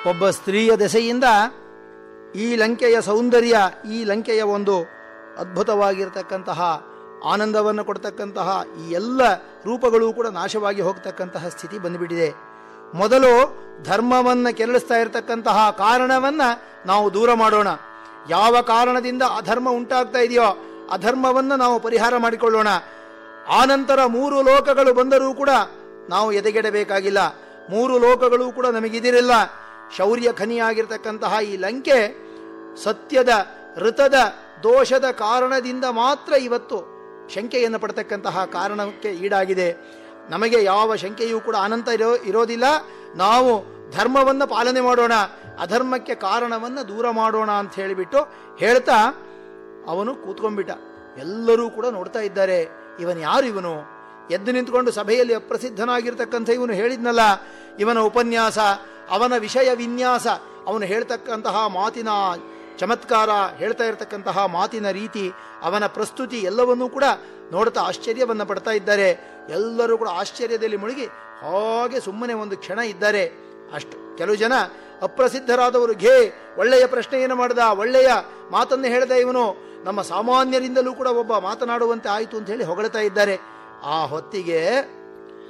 ಒಬ್ಬ ಸ್ತ್ರೀಯ ದೆಸೆಯಿಂದ ಈ ಲಂಕೆಯ ಸೌಂದರ್ಯ ಈ ಲಂಕೆಯ ಒಂದು ಅದ್ಭುತವಾಗಿರ್ತಕ್ಕಂತಹ ಆನಂದವನ್ನು ಕೊಡ್ತಕ್ಕಂತಹ ಈ ಎಲ್ಲ ರೂಪಗಳು ಕೂಡ ನಾಶವಾಗಿ ಹೋಗ್ತಕ್ಕಂತಹ ಸ್ಥಿತಿ ಬಂದುಬಿಟ್ಟಿದೆ ಮೊದಲು ಧರ್ಮವನ್ನು ಕೆರಳಿಸ್ತಾ ಇರತಕ್ಕಂತಹ ಕಾರಣವನ್ನ ನಾವು ದೂರ ಮಾಡೋಣ ಯಾವ ಕಾರಣದಿಂದ ಅಧರ್ಮ ಉಂಟಾಗ್ತಾ ಇದೆಯೋ ಅಧರ್ಮವನ್ನು ನಾವು ಪರಿಹಾರ ಮಾಡಿಕೊಳ್ಳೋಣ ಆನಂತರ ಮೂರು ಲೋಕಗಳು ಬಂದರೂ ಕೂಡ ನಾವು ಎದೆಗೆಡಬೇಕಾಗಿಲ್ಲ ಮೂರು ಲೋಕಗಳು ಕೂಡ ನಮಗಿದಿರಿಲ್ಲ ಶೌರ್ಯ ಖನಿಯಾಗಿರ್ತಕ್ಕಂತಹ ಈ ಲಂಕೆ ಸತ್ಯದ ಋತದ ದೋಷದ ಕಾರಣದಿಂದ ಮಾತ್ರ ಇವತ್ತು ಶಂಕೆಯನ್ನು ಪಡ್ತಕ್ಕಂತಹ ಕಾರಣಕ್ಕೆ ಈಡಾಗಿದೆ ನಮಗೆ ಯಾವ ಶಂಕೆಯೂ ಕೂಡ ಅನಂತ ಇರೋ ಇರೋದಿಲ್ಲ ನಾವು ಧರ್ಮವನ್ನು ಪಾಲನೆ ಮಾಡೋಣ ಅಧರ್ಮಕ್ಕೆ ಕಾರಣವನ್ನು ದೂರ ಮಾಡೋಣ ಅಂತ ಹೇಳಿಬಿಟ್ಟು ಹೇಳ್ತಾ ಅವನು ಕೂತ್ಕೊಂಡ್ಬಿಟ್ಟ ಎಲ್ಲರೂ ಕೂಡ ನೋಡ್ತಾ ಇದ್ದಾರೆ ಇವನು ಯಾರು ಇವನು ಎದ್ದು ನಿಂತ್ಕೊಂಡು ಸಭೆಯಲ್ಲಿ ಅಪ್ರಸಿದ್ಧನಾಗಿರ್ತಕ್ಕಂಥ ಇವನು ಹೇಳಿದ್ನಲ್ಲ ಇವನ ಉಪನ್ಯಾಸ ಅವನ ವಿಷಯ ವಿನ್ಯಾಸ ಅವನು ಹೇಳ್ತಕ್ಕಂತಹ ಮಾತಿನ ಚಮತ್ಕಾರ ಹೇಳ್ತಾ ಇರತಕ್ಕಂತಹ ಮಾತಿನ ರೀತಿ ಅವನ ಪ್ರಸ್ತುತಿ ಎಲ್ಲವನ್ನೂ ಕೂಡ ನೋಡ್ತಾ ಆಶ್ಚರ್ಯವನ್ನು ಪಡ್ತಾ ಇದ್ದಾರೆ ಎಲ್ಲರೂ ಕೂಡ ಆಶ್ಚರ್ಯದಲ್ಲಿ ಮುಳುಗಿ ಹಾಗೆ ಸುಮ್ಮನೆ ಒಂದು ಕ್ಷಣ ಇದ್ದಾರೆ ಅಷ್ಟು ಕೆಲವು ಜನ ಅಪ್ರಸಿದ್ಧರಾದವರು ಘೇ ಒಳ್ಳೆಯ ಪ್ರಶ್ನೆಯನ್ನು ಮಾಡಿದ ಒಳ್ಳೆಯ ಮಾತನ್ನು ಹೇಳಿದ ಇವನು ನಮ್ಮ ಸಾಮಾನ್ಯರಿಂದಲೂ ಕೂಡ ಒಬ್ಬ ಮಾತನಾಡುವಂತೆ ಆಯಿತು ಅಂತ ಹೇಳಿ ಹೊಗಳ್ತಾ ಇದ್ದಾರೆ ಆ ಹೊತ್ತಿಗೆ